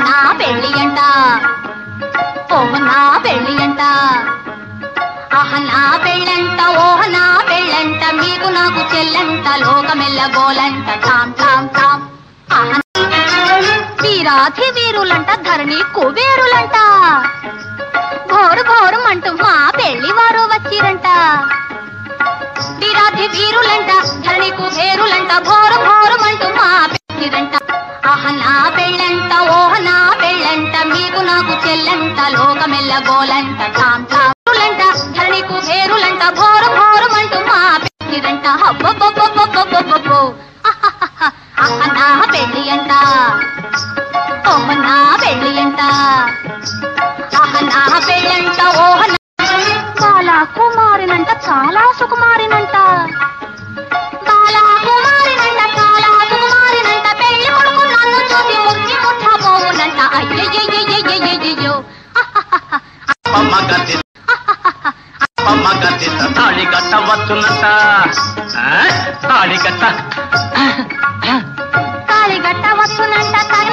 నా పెళ్ళి అంట ఓహ నా పెళ్ళి అంట ఆహ నా పెళ్ళంట ఓహ నా పెళ్ళంట మీకు నాకు చెల్లంట లోకమెల్ల గోలంట తాం తాం తాం ఆహ వీరాధి వీరులంట ధరణి కుబేరులంట ఘోరు ఘోరం అంటూ మా పెళ్లి వారు వచ్చిరంట వీరాధి వీరులంట ధరణి కుబేరులంట ఘోరు ఘోరం అంటూ మా పెళ్ళిరంట ఆహ నా పెళ్ళంట ఓహ నా పెళ్ళంట మీకు నాకు చెల్లంట లోకమెల్ల గోలంట తాం తాంలంట ధరణి కుబేరులంట ఘోరు ఘోరం అంటూ మా పెళ్ళిరంట హబ్బబ్బబ్బబ్బబ్బబ్బబ్బో ఆహాహాహా. ఆహ నా పెళ్ళి అంట ఓహ నా పెళ్ళి అంట ఆహ నా పెళ్ళంట ఓహ నా బాలా కుమారినంట చాలా సుకుమారినంట బాలా కుమారినంట చాలా సుకుమారినంట పెళ్లి కొడుకు నన్ను చూసి ముక్కి ముట్టబోవునంట అయ్యయ్యయ్యయ్యయ్యయ్యో అప్పమ్మ గద్దె అప్పమ్మ గద్దె తాళి కట్టవచ్చునట ఆ? తాళి కట్ట తాళి గట్ట వస్తునంట తగిన